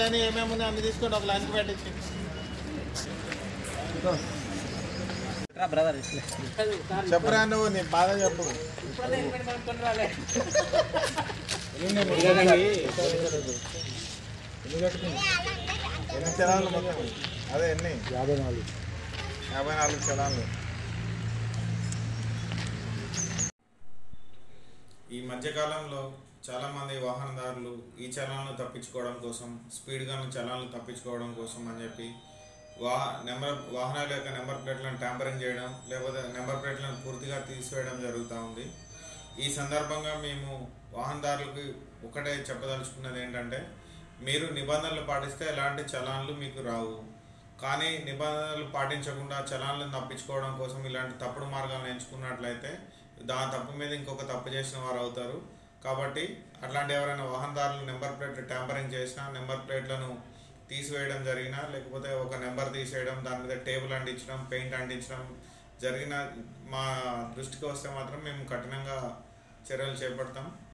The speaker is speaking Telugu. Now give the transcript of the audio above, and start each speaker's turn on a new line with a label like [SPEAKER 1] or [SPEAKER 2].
[SPEAKER 1] అని ఏమేమి ఉన్నాయి అన్ని తీసుకొని ఒక లైన్కి పెట్టించి
[SPEAKER 2] బ్రదర్
[SPEAKER 1] చెప్పురా నువ్వు నీ బాధ చెప్పు ఎన్ని చలాన్లు మొత్తం అదే ఎన్ని
[SPEAKER 2] యాభై నాలుగు
[SPEAKER 1] యాభై నాలుగు చలాన్లు
[SPEAKER 3] ఈ మధ్యకాలంలో చాలామంది వాహనదారులు ఈ చలాన్లు తప్పించుకోవడం కోసం స్పీడ్గా చలాన్లు తప్పించుకోవడం కోసం అని చెప్పి వా నెంబర్ వాహనాల యొక్క నెంబర్ ప్లేట్లను ట్యాంపరింగ్ చేయడం లేకపోతే నెంబర్ ప్లేట్లను పూర్తిగా తీసివేయడం జరుగుతూ ఉంది ఈ సందర్భంగా మేము వాహనదారులకు ఒకటే చెప్పదలుచుకున్నది ఏంటంటే మీరు నిబంధనలు పాటిస్తే ఎలాంటి చలాన్లు మీకు రావు కానీ నిబంధనలు పాటించకుండా చలాన్లను తప్పించుకోవడం కోసం ఇలాంటి తప్పుడు మార్గాలను ఎంచుకున్నట్లయితే దాని తప్పు మీద ఇంకొక తప్పు చేసిన వారు అవుతారు కాబట్టి అట్లాంటి ఎవరైనా వాహనదారులు నెంబర్ ప్లేట్లు ట్యాంపరింగ్ చేసినా నెంబర్ ప్లేట్లను తీసివేయడం జరిగినా లేకపోతే ఒక నెంబర్ తీసేయడం దాని మీద టేబుల్ అంటించడం పెయింట్ అంటించడం జరిగిన మా దృష్టికి వస్తే మాత్రం మేము కఠినంగా చర్యలు చేపడతాం